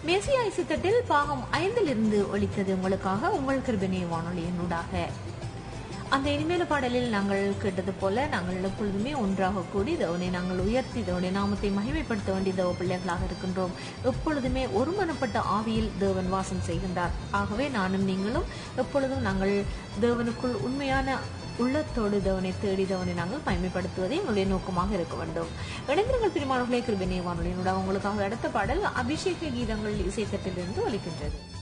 மெசியா இசைத்தட்டில் பாகம் ஐந்திலிருந்து ஒலித்தது உங்களுக்காக உங்கள் கிருபினை வானொலியினூடாக அந்த இனிமேல பாடலில் நாங்கள் கேட்டது போல நாங்கள் எப்பொழுதுமே ஒன்றாக கூடி தேவனை நாங்கள் உயர்த்தி தேவனுடைய நாமத்தை மகிமைப்படுத்த வேண்டிய தேவ பிள்ளைகளாக இருக்கின்றோம் எப்பொழுதுமே ஒருமனப்பட்ட ஆவியில் தேவன் வாசம் செய்கின்றார் ஆகவே நானும் நீங்களும் எப்பொழுதும் நாங்கள் தேவனுக்குள் உண்மையான உள்ளத்தோடு தேவனை தேடி தேவனை நாங்கள் மகிமைப்படுத்துவதே எங்களுடைய நோக்கமாக இருக்க வேண்டும் இளைஞர்கள் பிரிமானங்களே கிருபினை வானொலியினூடாக உங்களுக்காக அடுத்த பாடல் அபிஷேக கீதங்கள் இசைத்தட்டிலிருந்து ஒலிக்கின்றது